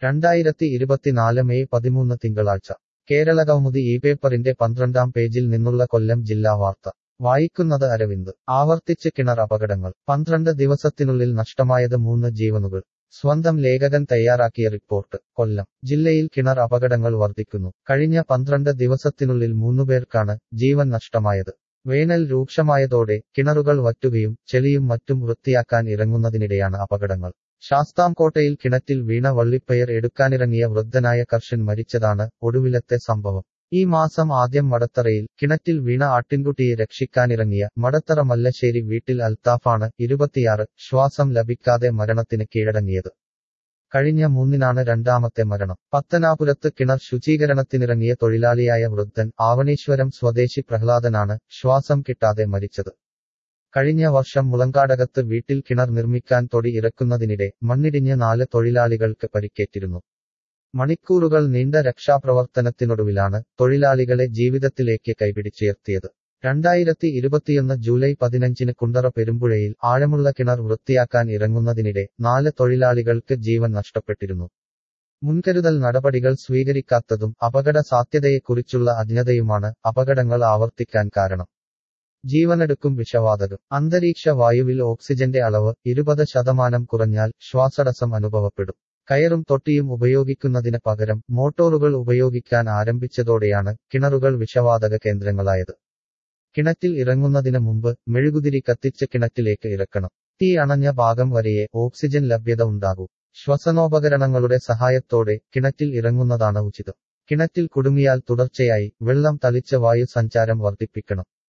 രണ്ടായിരത്തി ഇരുപത്തിനാല് മെയ് പതിമൂന്ന് തിങ്കളാഴ്ച കേരളകൗമുദി ഈ പേപ്പറിന്റെ പന്ത്രണ്ടാം പേജിൽ നിന്നുള്ള കൊല്ലം ജില്ലാ വാർത്ത വായിക്കുന്നത് അരവിന്ദ് ആവർത്തിച്ച് കിണർ അപകടങ്ങൾ പന്ത്രണ്ട് ദിവസത്തിനുള്ളിൽ നഷ്ടമായത് മൂന്ന് ജീവനുകൾ സ്വന്തം ലേഖകൻ തയ്യാറാക്കിയ റിപ്പോർട്ട് കൊല്ലം ജില്ലയിൽ കിണർ അപകടങ്ങൾ വർദ്ധിക്കുന്നു കഴിഞ്ഞ പന്ത്രണ്ട് ദിവസത്തിനുള്ളിൽ മൂന്നുപേർക്കാണ് ജീവൻ നഷ്ടമായത് വേനൽ രൂക്ഷമായതോടെ കിണറുകൾ വറ്റുകയും ചെളിയും മറ്റും വൃത്തിയാക്കാൻ ഇറങ്ങുന്നതിനിടെയാണ് അപകടങ്ങൾ ശാസ്താംകോട്ടയിൽ കിണറ്റിൽ വീണ വള്ളിപ്പയർ എടുക്കാനിറങ്ങിയ വൃദ്ധനായ കർഷൻ മരിച്ചതാണ് ഒടുവിലത്തെ സംഭവം ഈ മാസം ആദ്യം മടത്തറയിൽ കിണറ്റിൽ വീണ ആട്ടിൻകുട്ടിയെ രക്ഷിക്കാനിറങ്ങിയ മടത്തറ മല്ലശ്ശേരി വീട്ടിൽ അൽത്താഫാണ് ഇരുപത്തിയാറ് ശ്വാസം ലഭിക്കാതെ മരണത്തിന് കീഴടങ്ങിയത് കഴിഞ്ഞ മൂന്നിനാണ് രണ്ടാമത്തെ മരണം പത്തനാപുരത്ത് കിണർ ശുചീകരണത്തിനിറങ്ങിയ തൊഴിലാളിയായ വൃദ്ധൻ ആവണീശ്വരം സ്വദേശി പ്രഹ്ലാദനാണ് ശ്വാസം കിട്ടാതെ മരിച്ചത് കഴിഞ്ഞ വർഷം മുളങ്കാടകത്ത് വീട്ടിൽ കിണർ നിർമ്മിക്കാൻ തൊടി ഇറക്കുന്നതിനിടെ മണ്ണിടിഞ്ഞ് നാല് തൊഴിലാളികൾക്ക് പരിക്കേറ്റിരുന്നു മണിക്കൂറുകൾ നീണ്ട രക്ഷാപ്രവർത്തനത്തിനൊടുവിലാണ് തൊഴിലാളികളെ ജീവിതത്തിലേക്ക് കൈപിടിച്ചുയർത്തിയത് രണ്ടായിരത്തി ഇരുപത്തിയൊന്ന് ജൂലൈ പതിനഞ്ചിന് കുണ്ടറ പെരുമ്പുഴയിൽ ആഴമുള്ള കിണർ വൃത്തിയാക്കാൻ ഇറങ്ങുന്നതിനിടെ നാല് തൊഴിലാളികൾക്ക് ജീവൻ നഷ്ടപ്പെട്ടിരുന്നു മുൻകരുതൽ നടപടികൾ സ്വീകരിക്കാത്തതും അപകട സാധ്യതയെക്കുറിച്ചുള്ള അജ്ഞതയുമാണ് അപകടങ്ങൾ ആവർത്തിക്കാൻ കാരണം ജീവനെടുക്കും വിഷവാതകം അന്തരീക്ഷ വായുവിൽ ഓക്സിജന്റെ അളവ് ഇരുപത് ശതമാനം കുറഞ്ഞാൽ ശ്വാസടസം അനുഭവപ്പെടും കയറും തൊട്ടിയും ഉപയോഗിക്കുന്നതിന് പകരം മോട്ടോറുകൾ ഉപയോഗിക്കാൻ ആരംഭിച്ചതോടെയാണ് കിണറുകൾ വിഷവാതക കേന്ദ്രങ്ങളായത് കിണറ്റിൽ ഇറങ്ങുന്നതിന് മുമ്പ് മെഴുകുതിരി കത്തിച്ച് കിണറ്റിലേക്ക് ഇറക്കണം തീ അണഞ്ഞ ഭാഗം വരെയേ ഓക്സിജൻ ലഭ്യത ഉണ്ടാകൂ ശ്വസനോപകരണങ്ങളുടെ സഹായത്തോടെ കിണറ്റിൽ ഇറങ്ങുന്നതാണ് ഉചിതം കിണറ്റിൽ കുടുങ്ങിയാൽ തുടർച്ചയായി വെള്ളം തളിച്ച വായു സഞ്ചാരം വർദ്ധിപ്പിക്കണം